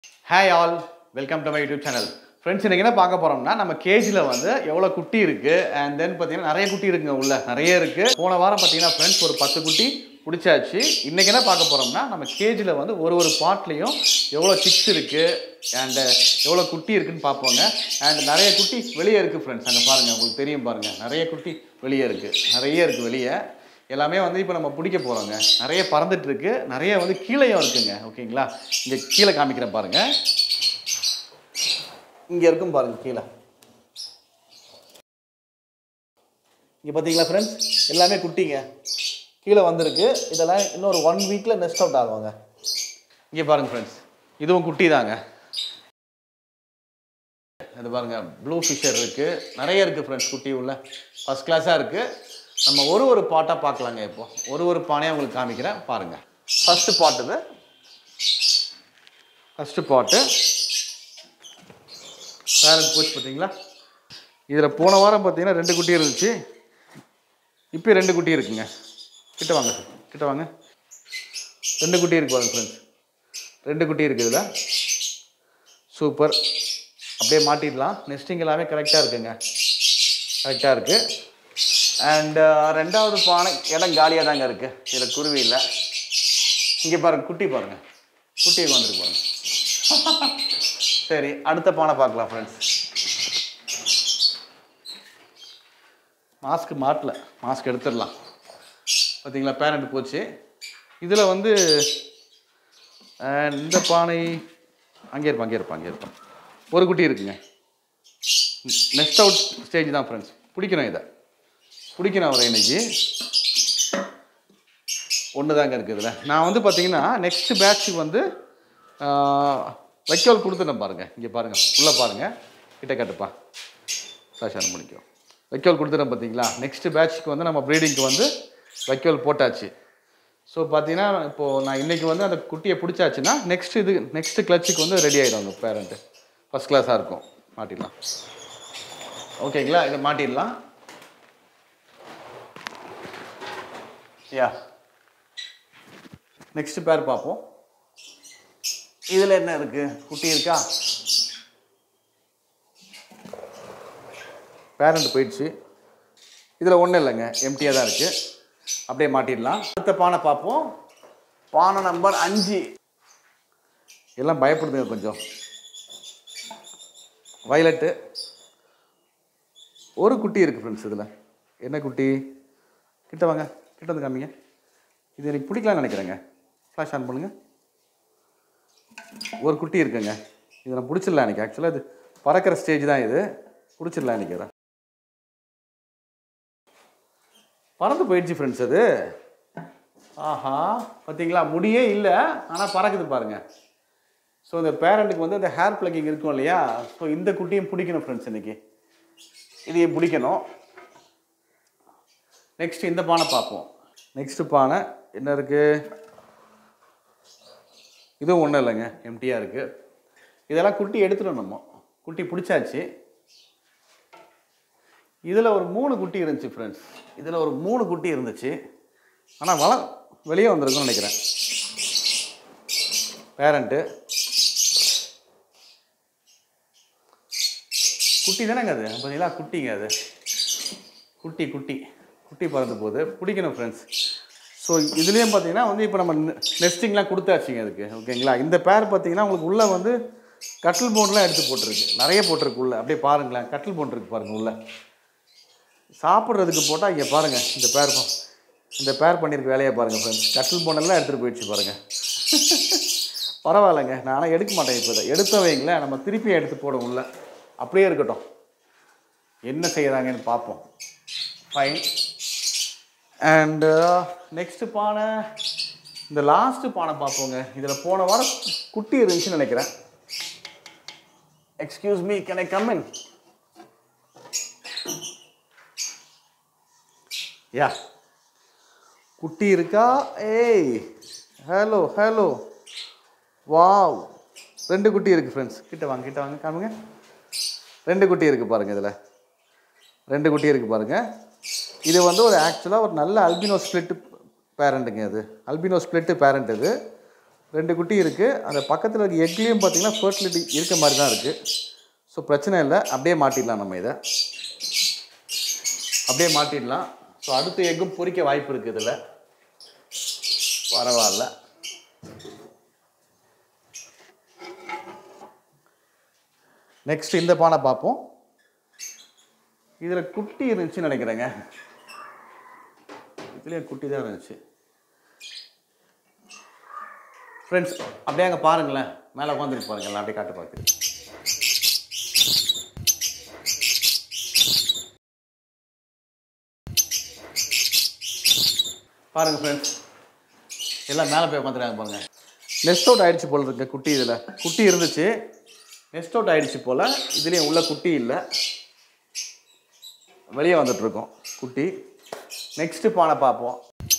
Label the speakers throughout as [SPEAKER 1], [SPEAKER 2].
[SPEAKER 1] hi all welcome to my YouTube channel friends இன்றைக்கி என்ன பார்க்க போகிறோம்னா நம்ம கேஜில் வந்து எவ்வளோ குட்டி இருக்குது அண்ட் தென் பார்த்தீங்கன்னா நிறைய குட்டி இருக்குங்க உள்ள நிறைய இருக்குது போன வாரம் பார்த்தீங்கன்னா ஃப்ரெண்ட்ஸ் ஒரு பத்து குட்டி பிடிச்சாச்சு இன்றைக்கி என்ன பார்க்க போகிறோம்னா நம்ம கேஜில் வந்து ஒரு ஒரு பாட்லேயும் எவ்வளோ சிக்ஸ் இருக்குது அண்டு எவ்வளோ குட்டி இருக்குன்னு பார்ப்போங்க அண்ட் நிறைய குட்டி வெளியே இருக்குது ஃப்ரெண்ட்ஸ் அங்கே பாருங்கள் உங்களுக்கு தெரியும் பாருங்கள் நிறைய குட்டி வெளியே இருக்குது நிறைய இருக்குது வெளியே எல்லாமே வந்து இப்போ நம்ம பிடிக்க போகிறோங்க நிறைய பறந்துட்டு இருக்கு நிறைய வந்து கீழேயும் இருக்குங்க ஓகேங்களா இங்கே கீழே காமிக்கிறேன் பாருங்க இங்கே இருக்கும் பாருங்க கீழே இங்கே பார்த்தீங்களா ஃப்ரெண்ட்ஸ் எல்லாமே குட்டிங்க கீழே வந்திருக்கு இதெல்லாம் இன்னொரு ஒன் வீக்கில் நெஸ்ட் அவுட் ஆகுவாங்க இங்கே பாருங்க ஃப்ரெண்ட்ஸ் இதுவும் குட்டி தாங்க இது பாருங்க ப்ளூ ஃபிஷர் இருக்கு நிறைய இருக்கு ஃப்ரெண்ட்ஸ் குட்டி உள்ள ஃபர்ஸ்ட் கிளாஸாக இருக்கு நம்ம ஒரு ஒரு பாட்டாக பார்க்கலாங்க இப்போ ஒரு ஒரு பானையாக உங்களுக்கு காமிக்கிறேன் பாருங்க ஃபர்ஸ்ட் பாட் இது ஃபர்ஸ்ட் பாட்டு பேரண்ட் போச்சு பார்த்தீங்களா இதில் போன வாரம் பார்த்தீங்கன்னா ரெண்டு குட்டி இருந்துச்சு இப்போ ரெண்டு குட்டி இருக்குங்க கிட்ட வாங்க சார் கிட்ட வாங்க ரெண்டு குட்டி இருக்கு பாருங்க ஃப்ரெண்ட்ஸ் ரெண்டு குட்டி இருக்குது இதில் சூப்பர் அப்படியே மாட்டிடலாம் நெஸ்டிங் எல்லாமே கரெக்டாக இருக்குங்க கரெக்டாக இருக்குது அண்டு ரெண்டாவது பானை இடம் காலியாக தாங்க இருக்குது இதில் குருவி இல்லை இங்கே பாருங்க குட்டி பாருங்க குட்டி வந்துருக்கு பாருங்க சரி அடுத்த பானை பார்க்கலாம் ஃப்ரெண்ட்ஸ் மாஸ்க் மாட்டல மாஸ்க் எடுத்துடலாம் பார்த்தீங்களா பேரண்ட் போச்சு இதில் வந்து அஹ், இந்த பானை அங்கே இருப்பான் அங்கே இருப்பான் அங்கே இருப்பான் ஒரு குட்டி இருக்குங்க நெக்ஸ்ட் அவுட் ஸ்டேஜ் தான் ஃப்ரெண்ட்ஸ் பிடிக்கணும் இதை பிடிக்கணும் அவரை இன்னைக்கு ஒன்று தாங்க இருக்குதுல நான் வந்து பார்த்தீங்கன்னா நெக்ஸ்ட் பேட்சுக்கு வந்து ஆஹ், வைக்கோல் கொடுத்துட்டேன் பாருங்கள் இங்கே பாருங்கள் உள்ளே பாருங்கள் கிட்ட கட்டுப்பா சாஷாரம் முடிக்கும் வைக்கோல் கொடுத்துட்டேன் பார்த்தீங்களா நெக்ஸ்ட் பேட்ச்க்கு வந்து நம்ம ப்ரீடிங்க்கு வந்து வைக்கோல் போட்டாச்சு ஸோ பார்த்தீங்கன்னா இப்போது நான் இன்றைக்கி வந்து அந்த குட்டியை பிடிச்சாச்சுன்னா நெக்ஸ்ட் இது நெக்ஸ்ட் கிளச்சுக்கு வந்து ரெடி ஆகிடும் அந்த பேரண்ட்டு ஃபஸ்ட் கிளாஸாக இருக்கும் மாட்டிடலாம் ஓகேங்களா இதை மாட்டிடலாம் யா நெக்ஸ்ட் பேர் பார்ப்போம் இதில் என்ன இருக்கு குட்டி இருக்கா பேரண்ட் போயிடுச்சு இதில் ஒன்றும் இல்லைங்க எம்டியாக தான் இருக்குது அப்படியே மாட்டிடலாம் அடுத்த பானை பார்ப்போம் பானை நம்பர் அஞ்சு எல்லாம் பயப்படுதுங்க கொஞ்சம் வயலட்டு ஒரு குட்டி இருக்குது ஃப்ரெண்ட்ஸ் இதில் என்ன குட்டி கிட்ட வாங்க கிட்ட வந்து காமிங்க இது எனக்கு பிடிக்கலாம்னு நினைக்கிறேங்க ஃப்ளாஷ் ஆன் பண்ணுங்க ஒரு குட்டி இருக்குங்க இது நான் பிடிச்சிடலாம் எனக்கு ஆக்சுவலாக இது பறக்கிற ஸ்டேஜ் தான் இது பிடிச்சிடலாம் எனக்கு இதை பறந்து போயிடுச்சு ஃப்ரெண்ட்ஸ் அது ஆஹா பார்த்தீங்களா முடியே இல்லை ஆனால் பறக்குது பாருங்க ஸோ இந்த பேரண்ட்டுக்கு வந்து இந்த ஹேர் பிளக்கிங் இருக்கும் இல்லையா ஸோ இந்த குட்டியும் பிடிக்கணும் ஃப்ரெண்ட்ஸ் இன்னைக்கு இதையும் பிடிக்கணும் நெக்ஸ்ட் இந்த பானை பார்ப்போம் நெக்ஸ்ட் பானை என்ன இருக்கு இதுவும் ஒன்றும் இல்லைங்க எம்டியாக இருக்கு இதெல்லாம் குட்டி எடுத்துட்டோம் நம்ம குட்டி பிடிச்சாச்சு இதில் ஒரு மூணு குட்டி இருந்துச்சு ஃப்ரெண்ட்ஸ் இதில் ஒரு மூணு குட்டி இருந்துச்சு ஆனால் வள வெளியே வந்திருக்கும்னு நினைக்கிறேன் பேரண்ட்டு குட்டி தானேங்க அது பார்த்தீங்களா குட்டிங்க அது குட்டி குட்டி குட்டி பறந்து போகுது பிடிக்கணும் ஃப்ரெண்ட்ஸ் ஸோ இதுலேயும் பார்த்தீங்கன்னா வந்து இப்போ நம்ம நெஸ்டிங்லாம் கொடுத்தாச்சுங்க அதுக்கு ஓகேங்களா இந்த பேர் பார்த்தீங்கன்னா உங்களுக்கு உள்ளே வந்து கட்டில் போன்லாம் எடுத்து போட்டிருக்கு நிறைய போட்டிருக்கு உள்ள அப்படியே பாருங்களேன் கட்டில் போன் இருக்கு பாருங்க உள்ள சாப்பிட்றதுக்கு போட்டால் இங்கே பாருங்கள் இந்த பேர் பா- இந்த பேர் பண்ணியிருக்க வேலையை பாருங்கள் ஃப்ரெண்ட்ஸ் கட்டில் போனெல்லாம் எடுத்துகிட்டு போயிடுச்சு பாருங்கள் பரவாயில்லைங்க நானும் எடுக்க மாட்டேன் இப்போ இதை எடுத்த வைங்களேன் நம்ம திருப்பி எடுத்து போடும் உள்ள அப்படியே இருக்கட்டும் என்ன செய்கிறாங்கன்னு பார்ப்போம் ஃபைன் அண்டு நெக்ஸ்ட் பானை இந்த லாஸ்ட்டு பானை பார்ப்போங்க இதில் போன வாரம் குட்டி இருந்துச்சுன்னு நினைக்கிறேன் excuse me can I come in yeah குட்டி இருக்கா ஏய் ஹலோ ஹலோ வாவ் ரெண்டு குட்டி இருக்குது ஃப்ரெண்ட்ஸ் கிட்ட வாங்க கிட்ட வாங்க காமிங்க ரெண்டு குட்டி இருக்குது பாருங்கள் இதில் ரெண்டு குட்டி இருக்குது பாருங்கள் இது வந்து ஒரு ஆக்சுவலாக ஒரு நல்ல அல்பினோ ஸ்பிளிட் பேரண்ட்டுங்க இது அல்பினோ ஸ்பிளிட்டு பேரண்ட் இது ரெண்டு குட்டி இருக்குது அந்த பக்கத்தில் இருக்க எக்லேயும் பார்த்தீங்கன்னா ஃபர்டிலிட்டி இருக்க மாதிரி தான் இருக்குது ஸோ பிரச்சனை இல்லை அப்படியே மாட்டிடலாம் நம்ம இதை அப்படியே மாட்டிடலாம் ஸோ அடுத்த எக்கும் பொரிக்க வாய்ப்பு இருக்குது இதில் பரவாயில்ல நெக்ஸ்ட் இந்த பானை பார்ப்போம் இதில் குட்டி இருந்துச்சுன்னு நினைக்கிறேங்க இதுலேயே குட்டி தான் இருந்துச்சு ஃப்ரெண்ட்ஸ் அப்படியே அங்கே பாருங்களேன் மேலே உட்காந்துட்டு பாருங்களேன் அப்படியே காட்டு பார்க்குறேன் பாருங்க ஃப்ரெண்ட்ஸ் எல்லாம் மேலே போய் உட்காந்துருக்காங்க பாருங்க நெஸ்ட் அவுட் ஆயிடுச்சு போல இருக்கு குட்டி இதில் குட்டி இருந்துச்சு நெஸ்ட் அவுட் ஆயிடுச்சு போல் இதுலேயும் உள்ள குட்டி இல்லை வெளியே வந்துட்டு இருக்கோம் குட்டி நெக்ஸ்ட் பானை பார்ப்போம்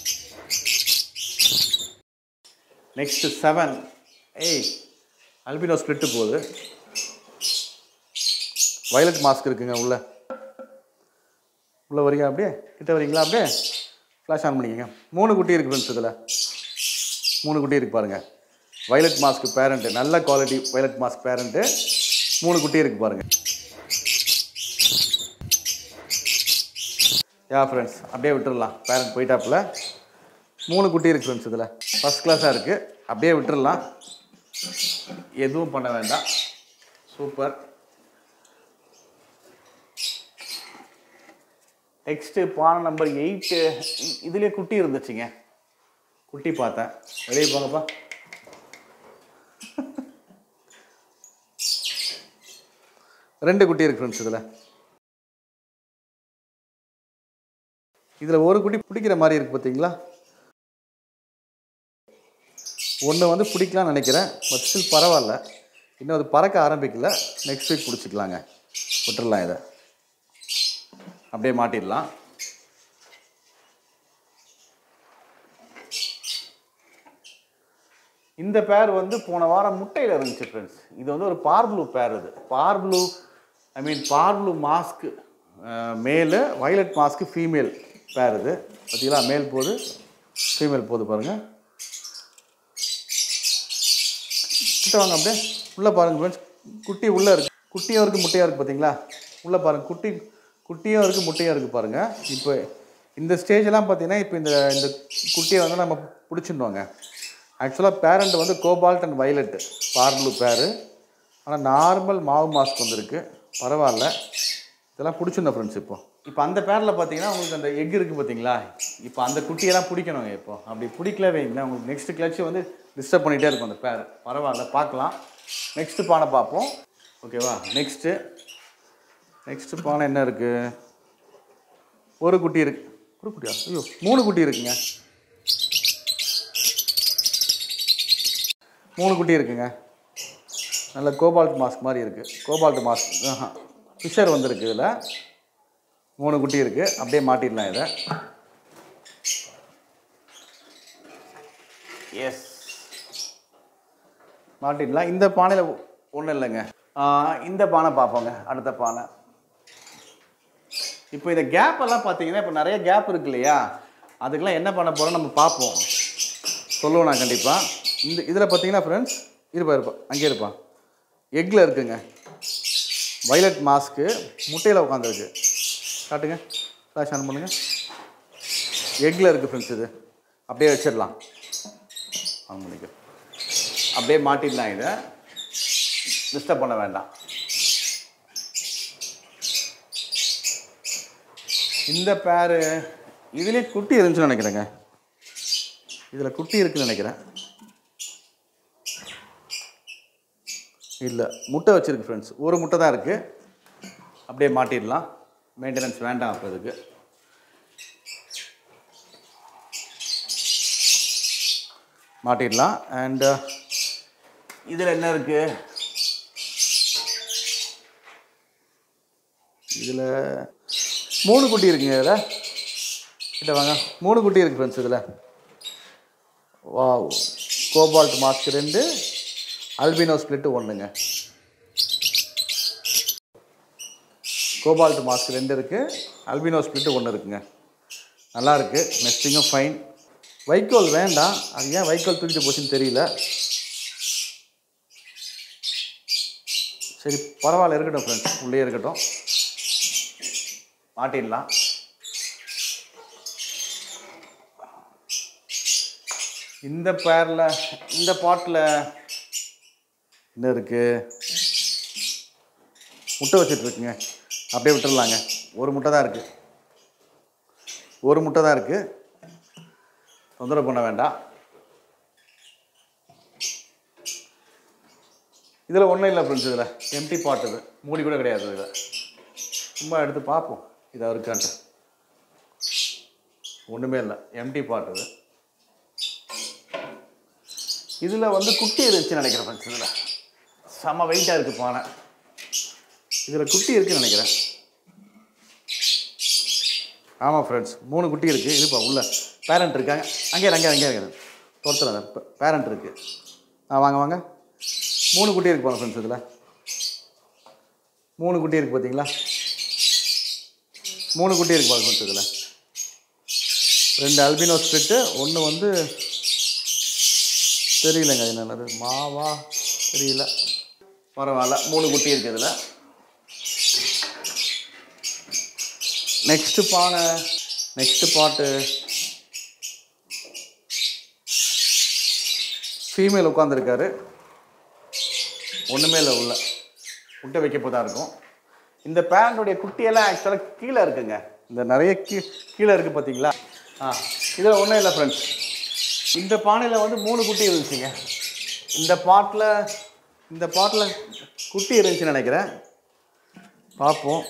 [SPEAKER 1] நெக்ஸ்ட் செவன் ஏய் அல்பினோ ஸ்பிளிட்டு போகுது வயலட் மாஸ்க் இருக்குங்க உள்ள உள்ள வரீங்க அப்படியே கிட்ட வரீங்களா அப்படியே ஃப்ளாஷ் ஆன் பண்ணிக்கங்க மூணு குட்டி இருக்கு ஃப்ரெண்ட்ஸ் இதில் மூணு குட்டி இருக்கு பாருங்க வயலட் மாஸ்க் பேரண்ட்டு நல்ல குவாலிட்டி வயலட் மாஸ்க் பேரண்ட்டு மூணு குட்டி இருக்கு பாருங்க யா ஃப்ரெண்ட்ஸ் அப்படியே விட்டுறலாம் பேரண்ட் போயிட்டாப்புல மூணு குட்டி இருக்கு ஃப்ரெண்ட்ஸ் இதில் ஃபஸ்ட் கிளாஸாக இருக்குது அப்படியே விட்டுறலாம் எதுவும் பண்ண வேண்டாம் சூப்பர் நெக்ஸ்ட்டு பானை நம்பர் எயிட்டு இதுலேயே குட்டி இருந்துச்சுங்க குட்டி பார்த்தேன் வெளியே போங்கப்பா ரெண்டு குட்டி இருக்கு ஃப்ரெண்ட்ஸ் இதில் இதில் ஒரு குட்டி பிடிக்கிற மாதிரி இருக்கு பார்த்தீங்களா ஒன்று வந்து பிடிக்கலாம்னு நினைக்கிறேன் பட் ஸ்டில் பரவாயில்ல இன்னும் அது பறக்க ஆரம்பிக்கல நெக்ஸ்ட் வீக் பிடிச்சிக்கலாங்க விட்டுறலாம் இதை அப்படியே மாட்டிடலாம் இந்த பேர் வந்து போன வாரம் முட்டையில் இருந்துச்சு ஃப்ரெண்ட்ஸ் இது வந்து ஒரு பார்ப்ளூ பேர் இது parblue I mean parblue mask male violet mask female pair இது பார்த்தீங்களா மேல் போகுது ஃபீமேல் போகுது பாருங்கள் கிட்ட வாங்க அப்படியே உள்ளே பாருங்க ஃப்ரெண்ட்ஸ் குட்டி உள்ளே இருக்கு குட்டியும் இருக்குது முட்டையாக இருக்குது பார்த்தீங்களா உள்ளே பாருங்க குட்டி குட்டியும் இருக்குது முட்டையும் இருக்குது பாருங்கள் இப்போ இந்த ஸ்டேஜெல்லாம் பார்த்தீங்கன்னா இப்போ இந்த இந்த குட்டியை வந்து நம்ம பிடிச்சிருந்தோங்க ஆக்சுவலாக பேரண்ட் வந்து கோபால்ட் அண்ட் வயலட் பார்ப்ளூ பேரு ஆனால் நார்மல் மாவு மாஸ்க் வந்திருக்கு பரவாயில்ல இதெல்லாம் பிடிச்சிருந்தோம் ஃப்ரெண்ட்ஸ் இப்போ இப்போ அந்த பேரில் பார்த்தீங்கன்னா உங்களுக்கு அந்த எக் இருக்குது பார்த்தீங்களா இப்போ அந்த குட்டியெல்லாம் பிடிக்கணுங்க இப்போ அப்படி பிடிக்கல வைங்களேன் உங்களுக்கு நெக்ஸ்ட் கிளச்சு வந்து டிஸ்டர்ப் பண்ணிகிட்டே இருக்கும் அந்த பேர் பரவாயில்ல பார்க்கலாம் நெக்ஸ்ட்டு பானை பார்ப்போம் ஓகேவா நெக்ஸ்ட்டு நெக்ஸ்ட்டு பானை என்ன இருக்குது ஒரு குட்டி இருக்கு ஒரு குட்டியா ஐயோ மூணு குட்டி இருக்குங்க மூணு குட்டி இருக்குங்க நல்ல கோபால்ட் மாஸ்க் மாதிரி இருக்குது கோபால்ட் மாஸ்க் ஆஹா ஃபிஷர் வந்திருக்கு இதில் மூணு குட்டி இருக்குது அப்படியே மாட்டிடலாம் இதை எஸ் மாட்டிடலாம் இந்த பானையில் ஒன்றும் இல்லைங்க ஆ, இந்த பானை பார்ப்போங்க அடுத்த பானை இப்போ இந்த கேப் எல்லாம் பார்த்தீங்கன்னா இப்போ நிறைய கேப் இருக்கு இல்லையா அதுக்கெல்லாம் என்ன பண்ண போகிறோம் நம்ம பார்ப்போம் சொல்லுவோம் நான் கண்டிப்பாக இந்த இதில் பார்த்தீங்கன்னா ஃப்ரெண்ட்ஸ் இருப்பா இருப்பா அங்கே இருப்பா எக்கில் இருக்குங்க வயலட் மாஸ்க்கு முட்டையில் உட்காந்துருக்கு காட்டுங்க ஃப்ளாஷ் ஆன் பண்ணுங்க எக்கில் இருக்குது ஃப்ரெண்ட்ஸ் இது அப்படியே வச்சிடலாம் ஆன் பண்ணிக்க அப்படியே மாட்டிடலாம் இதை டிஸ்டர்ப் பண்ண வேண்டாம் இந்த பேரு இதுலேயே குட்டி இருந்துச்சுன்னு நினைக்கிறேங்க இதில் குட்டி இருக்குன்னு நினைக்கிறேன் இல்லை முட்டை வச்சிருக்கு ஃப்ரெண்ட்ஸ் ஒரு முட்டை தான் இருக்குது அப்படியே மாட்டிடலாம் மெயின்டெனன்ஸ் வேண்டாம் அப்போ இதுக்கு மாட்டிடலாம் அண்டு இதில் என்ன இருக்குது இதில் மூணு குட்டி இருக்குங்க இதில் கிட்ட வாங்க மூணு குட்டி இருக்குது ஃப்ரெண்ட்ஸ் இதில் வாவ் கோபால்ட் மாஸ்க் ரெண்டு அல்பினோ ஸ்பிளிட்டு ஒன்றுங்க கோபால்ட் மாஸ்க் ரெண்டு இருக்குது அல்பினோ ஸ்பிளிட்டு ஒன்று இருக்குங்க நல்லா இருக்குது நெஸ்டிங்கும் ஃபைன் வைக்கோல் வேண்டாம் அது ஏன் வைக்கோல் தூக்கிட்டு போச்சுன்னு தெரியல சரி பரவாயில்ல இருக்கட்டும் ஃப்ரெண்ட்ஸ் உள்ளே இருக்கட்டும் மாட்டிடலாம் இந்த பேரில் இந்த பாட்டில் என்ன இருக்குது முட்டை வச்சுட்டு இருக்குங்க அப்படியே விட்டுறலாங்க ஒரு முட்டை தான் இருக்குது ஒரு முட்டை தான் இருக்குது தொந்தரவு பண்ண வேண்டாம் இதில் ஒன்றும் இல்லை ஃப்ரெண்ட்ஸ் இதில் எம்டி பாட் இது மூடி கூட கிடையாது இதில் சும்மா எடுத்து பார்ப்போம் இதாக இருக்கான்ட்டு ஒன்றுமே இல்லை எம்டி பாட் இது இதில் வந்து குட்டி இருந்துச்சுன்னு நினைக்கிறேன் ஃப்ரெண்ட்ஸ் இதில் செம வெயிட்டாக இருக்குது பானை இதில் குட்டி இருக்குன்னு நினைக்கிறேன் ஆமாம் ஃப்ரெண்ட்ஸ் மூணு குட்டி இருக்குது இதுப்பா உள்ள பேரண்ட் இருக்காங்க அங்கே இரு, அங்கே இரு, அங்கே இருக்காது பொறுத்தல பேரண்ட் இருக்குது ஆ வாங்க வாங்க மூணு குட்டி இருக்கு பாருங்க ஃப்ரெண்ட்ஸ் இதில் மூணு குட்டி இருக்குது பார்த்தீங்களா மூணு குட்டி இருக்கு பாருங்க ஃப்ரெண்ட்ஸ் இதில் ரெண்டு அல்பினோ ஸ்பிரிட்டு ஒன்று வந்து தெரியலங்க அது என்னது மாவா தெரியல பரவாயில்ல மூணு குட்டி இருக்குது இதில் நெக்ஸ்ட்டு பானை நெக்ஸ்ட்டு பாட்டு ஃபீமேல் உட்காந்துருக்காரு ஒன்றுமே இல்லை உள்ள முட்டை வைக்க போதா இருக்கும் இந்த பேரண்டுடைய குட்டியெல்லாம் ஆக்சுவலாக கீழே இருக்குங்க இந்த நிறைய கீ கீழே இருக்குது பார்த்தீங்களா ஆ இதில் ஒன்றும் இல்லை ஃப்ரெண்ட்ஸ் இந்த பானையில் வந்து மூணு குட்டி இருந்துச்சுங்க இந்த பாட்டில் இந்த பாட்டில் குட்டி இருந்துச்சுன்னு நினைக்கிறேன் பார்ப்போம்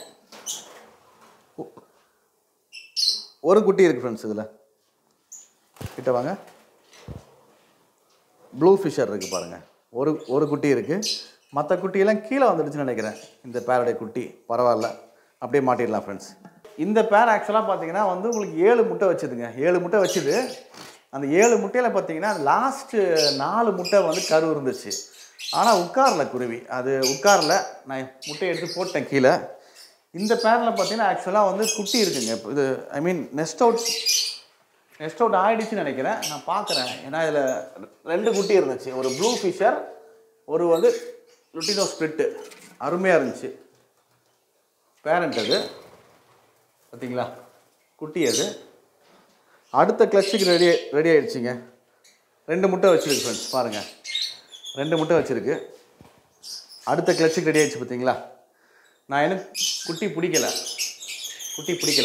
[SPEAKER 1] ஒரு குட்டி இருக்குது ஃப்ரெண்ட்ஸ் இதில் கிட்ட வாங்க ப்ளூ ஃபிஷர் இருக்குது பாருங்கள் ஒரு ஒரு குட்டி இருக்குது மற்ற குட்டியெல்லாம் கீழே வந்துடுச்சுன்னு நினைக்கிறேன் இந்த பேரோடைய குட்டி பரவாயில்ல அப்படியே மாட்டிடலாம் ஃப்ரெண்ட்ஸ் இந்த பேர் ஆக்சுவலாக பார்த்தீங்கன்னா வந்து உங்களுக்கு ஏழு முட்டை வச்சுதுங்க ஏழு முட்டை வச்சுது அந்த ஏழு முட்டையில் பார்த்தீங்கன்னா லாஸ்ட்டு நாலு முட்டை வந்து கரு இருந்துச்சு ஆனால் உட்காரல குருவி அது உட்காரல நான் முட்டையை எடுத்து போட்டேன் கீழே இந்த பேரில் பார்த்தீங்கன்னா ஆக்சுவலாக வந்து குட்டி இருக்குங்க இப்போ இது I mean nest out nest out ஆயிடுச்சுன்னு நினைக்கிறேன் நான் பார்க்குறேன் ஏன்னா இதில் ரெண்டு குட்டி இருந்துச்சு ஒரு ப்ளூ ஃபிஷர் ஒரு வந்து லுட்டினோ ஸ்பிரிட்டு அருமையாக இருந்துச்சு பேரண்ட் அது பார்த்தீங்களா குட்டி அது அடுத்த கிளச்சுக்கு ரெடி ரெடி ஆயிடுச்சுங்க ரெண்டு முட்டை வச்சுருக்கு ஃப்ரெண்ட்ஸ் பாருங்கள் ரெண்டு முட்டை வச்சுருக்கு அடுத்த கிளச்சுக்கு ரெடி ஆயிடுச்சு பார்த்தீங்களா நான் எனக்கு குட்டி பிடிக்கல குட்டி பிடிக்கல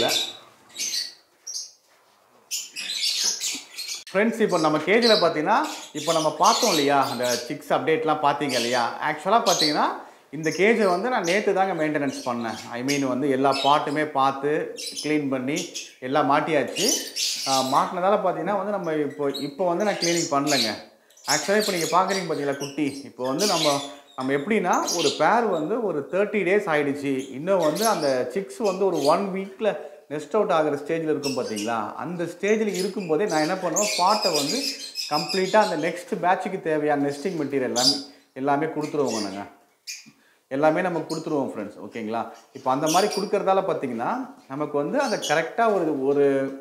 [SPEAKER 1] ஃப்ரெண்ட்ஸ் இப்போ நம்ம கேஜில் பார்த்தீங்கன்னா இப்போ நம்ம பார்த்தோம் இல்லையா அந்த சிக்ஸ் அப்டேட்லாம் பார்த்தீங்க இல்லையா ஆக்சுவலாக பார்த்தீங்கன்னா இந்த கேஜை வந்து நான் நேற்று தாங்க மெயின்டெனன்ஸ் பண்ணேன் ஐ மீன் வந்து எல்லா பாட்டுமே பார்த்து க்ளீன் பண்ணி எல்லாம் மாட்டியாச்சு ஆஹ் மாட்டினதால பார்த்தீங்கன்னா வந்து நம்ம இப்போ இப்போ வந்து நான் க்ளீனிங் பண்ணலைங்க ஆக்சுவலாக இப்போ நீங்கள் பார்க்குறீங்க பார்த்தீங்களா குட்டி இப்போ வந்து நம்ம நம்ம எப்படின்னா ஒரு பேர் வந்து ஒரு தேர்ட்டி டேஸ் ஆயிடுச்சு இன்னும் வந்து அந்த சிக்ஸ் வந்து ஒரு ஒன் வீக்கில் நெஸ்ட் அவுட் ஆகிற ஸ்டேஜில் இருக்கும் பார்த்தீங்களா அந்த ஸ்டேஜில் இருக்கும்போதே நான் என்ன பண்ணுவேன் பாட்டை வந்து கம்ப்ளீட்டாக அந்த நெக்ஸ்ட் பேட்சுக்கு தேவையான நெஸ்டிங் மெட்டீரியல் எல்லாமே எல்லாமே கொடுத்துருவோங்க நாங்கள் எல்லாமே நம்ம கொடுத்துருவோம் ஃப்ரெண்ட்ஸ் ஓகேங்களா இப்போ அந்த மாதிரி கொடுக்கறதால பார்த்தீங்கன்னா நமக்கு வந்து அந்த கரெக்டாக ஒரு ஒரு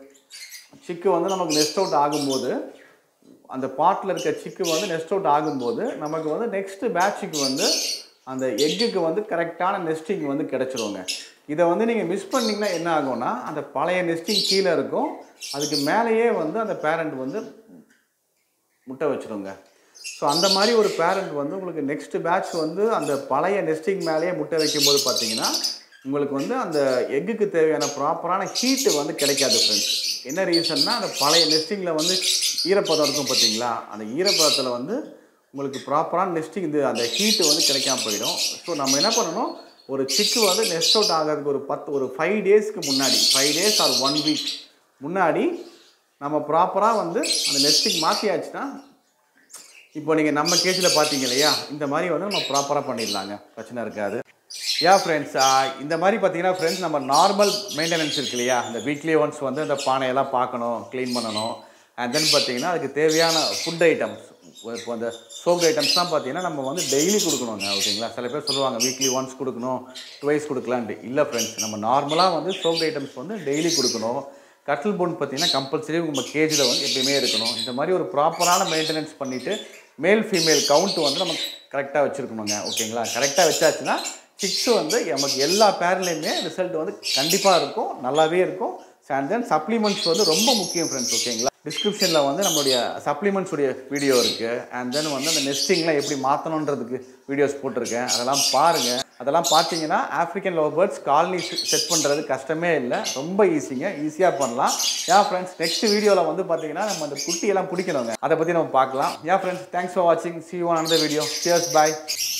[SPEAKER 1] சிக்கு வந்து நமக்கு நெஸ்ட் அவுட் ஆகும்போது அந்த பாட்டில் இருக்க சிக்கு வந்து நெஸ்ட் அவுட் ஆகும்போது நமக்கு வந்து நெக்ஸ்ட் பேட்சுக்கு வந்து அந்த எக்குக்கு வந்து கரெக்டான நெஸ்டிங் வந்து கிடச்சிருங்க இதை வந்து நீங்கள் மிஸ் பண்ணிங்கன்னா என்ன ஆகும்னா அந்த பழைய நெஸ்டிங் கீழே இருக்கும் அதுக்கு மேலேயே வந்து அந்த பேரண்ட் வந்து முட்டை வச்சிருங்க ஸோ அந்த மாதிரி ஒரு பேரண்ட் வந்து உங்களுக்கு நெக்ஸ்ட் பேட்ச் வந்து அந்த பழைய நெஸ்டிங் மேலேயே முட்டை வைக்கும்போது பார்த்தீங்கன்னா உங்களுக்கு வந்து அந்த எக்குக்கு தேவையான ப்ராப்பரான ஹீட்டு வந்து கிடைக்காது ஃப்ரெண்ட்ஸ் என்ன ரீசன்னா அந்த பழைய நெஸ்டிங்கில் வந்து ஈரப்பதம் இருக்கும் பார்த்தீங்களா அந்த ஈரப்பதத்தில் வந்து உங்களுக்கு ப்ராப்பரான நெஸ்டிங் இது அந்த ஹீட்டு வந்து கிடைக்காம போயிடும் ஸோ நம்ம என்ன பண்ணணும் ஒரு சிக்கு வந்து நெஸ்ட் அவுட் ஆகிறதுக்கு ஒரு பத்து ஒரு ஃபைவ் டேஸ்க்கு முன்னாடி five days or one week முன்னாடி நம்ம ப்ராப்பராக வந்து அந்த நெஸ்டிங் மாற்றியாச்சுன்னா இப்போ நீங்கள் நம்ம கேஸில் பார்த்தீங்க இல்லையா இந்த மாதிரி வந்து நம்ம ப்ராப்பராக பண்ணிடலாங்க பிரச்சனை இருக்காது யா ஃப்ரெண்ட்ஸ் இந்த மாதிரி பார்த்தீங்கன்னா ஃப்ரெண்ட்ஸ் நம்ம நார்மல் மெயின்டெனன்ஸ் இருக்கு இல்லையா இந்த வீக்லி ஒன்ஸ் வந்து அந்த பானையெல்லாம் பார்க்கணும் க்ளீன் பண்ணணும் அண்ட் தென் பார்த்தீங்கன்னா அதுக்கு தேவையான ஃபுட் ஐட்டம்ஸ் இப்போ அந்த சோப் ஐட்டம்ஸ்லாம் பார்த்தீங்கன்னா நம்ம வந்து டெய்லி கொடுக்கணுங்க ஓகேங்களா சில பேர் சொல்லுவாங்க வீக்லி ஒன்ஸ் கொடுக்கணும் டுவைஸ் கொடுக்கலான்ட்டு இல்லை ஃப்ரெண்ட்ஸ் நம்ம நார்மலாக வந்து சோப் ஐட்டம்ஸ் வந்து டெய்லி கொடுக்கணும் கட்டில் போன் பார்த்தீங்கன்னா கம்பல்சரி உங்கள் கேஜில் வந்து எப்பயுமே இருக்கணும் இந்த மாதிரி ஒரு ப்ராப்பரான மெயின்டெனன்ஸ் பண்ணிவிட்டு மேல் ஃபீமேல் கவுண்ட் வந்து நம்ம கரெக்டாக வச்சுருக்கணுங்க ஓகேங்களா கரெக்டாக வச்சாச்சுன்னா சிக்ஸ் வந்து நமக்கு எல்லா பேர்லேயுமே ரிசல்ட் வந்து கண்டிப்பாக இருக்கும் நல்லாவே இருக்கும் அண்ட் தென் சப்ளிமெண்ட்ஸ் வந்து ரொம்ப முக்கியம் ஃப்ரெண்ட்ஸ் ஓகேங்களா டிஸ்கிரிப்ஷனில் வந்து நம்மளுடைய சப்ளிமெண்ட்ஸ் உடைய வீடியோ இருக்குது அண்ட் தென் வந்து அந்த நெஸ்டிங்லாம் எப்படி மாற்றணுன்றதுக்கு வீடியோஸ் போட்டிருக்கேன் அதெல்லாம் பாருங்கள் அதெல்லாம் பார்த்தீங்கன்னா African love birds colony set பண்ணுறது கஷ்டமே இல்லை ரொம்ப ஈஸிங்க ஈஸியாக பண்ணலாம் ஏன் ஃப்ரெண்ட்ஸ் நெக்ஸ்ட் வீடியோவில் வந்து பார்த்தீங்கன்னா நம்ம அந்த குட்டியெல்லாம் பிடிக்கணுங்க அதை பற்றி நம்ம பார்க்கலாம் ஏன் ஃப்ரெண்ட்ஸ் தேங்க்ஸ் ஃபார் வாட்சிங் சி ஒன் அந்த வீடியோ சியர்ஸ் பாய்